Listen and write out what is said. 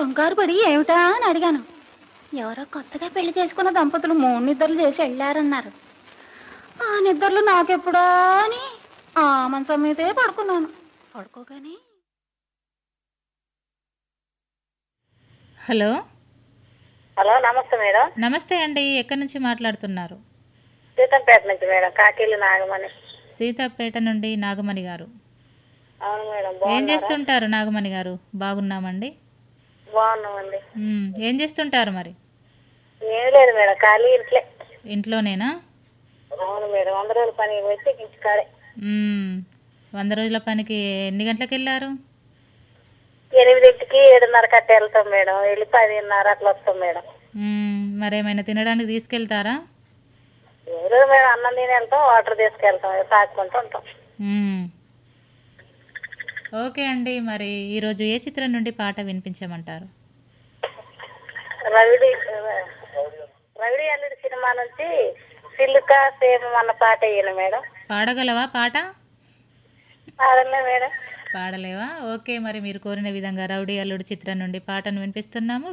కంగారు పడి ఏమిటా అని అడిగాను ఎవరో కొత్తగా పెళ్లి చేసుకున్న దంపతులు మూడు నిద్రలు చేసి వెళ్ళారన్నారు ఆ నిద్రలు నాకెప్పుడా అని ఆ మంచం మీదే పడుకున్నాను పడుకోగానే హలో హలో నమస్తే మేడం నమస్తే అండి ఎక్కడి నుంచి మాట్లాడుతున్నారు సీతంపేట నుంచి మేడం కాకిల్లు నాగమణి సీతాపేట నుండి నాగమణి గారు అవును మేడం ఏం బాగున్నారా? చేస్తుంటారు నాగమణి గారు బాగున్నామండి బాగున్నామండి మ్మ్. ఏం చేస్తుంటారు మరి ఏం లేదు మేడం ఖాళీ ఇంట్లే ఇంట్లోనేనా అవును మేడం వంద రోజుల పని వచ్చి ఇంటికాడే మ్మ్. వంద రోజుల పనికి ఎన్ని గంటలకు వెళ్ళారు ఎనిమిదింటికి ఏడున్నర కట్ట వెళ్తాం మేడం వెళ్ళి పదిన్నర అట్లా వస్తాం మేడం మ్మ్. మరేమైనా తినడానికి తీసుకెళ్తారా ఏదో మేడం అన్నం తిని వెళ్తాం వాటర్ తీసుకెళ్తాం తాక్కుంటూ ఉంటాం మ్మ్. ఓకే అండి మరి ఈరోజు ఏ చిత్రం నుండి పాట వినిపించమంటారు రవిడి రవిడి అల్లుడి సినిమా నుంచి సిల్లుక సేమ్ అన్న పాట వేయను మేడం పాడగలవా పాట పాడలే మేడం పాడలేవా ఓకే మరి మీరు కోరిన విధంగా రౌడీ అల్లుడు చిత్రం నుండి పాటను వినిపిస్తున్నాము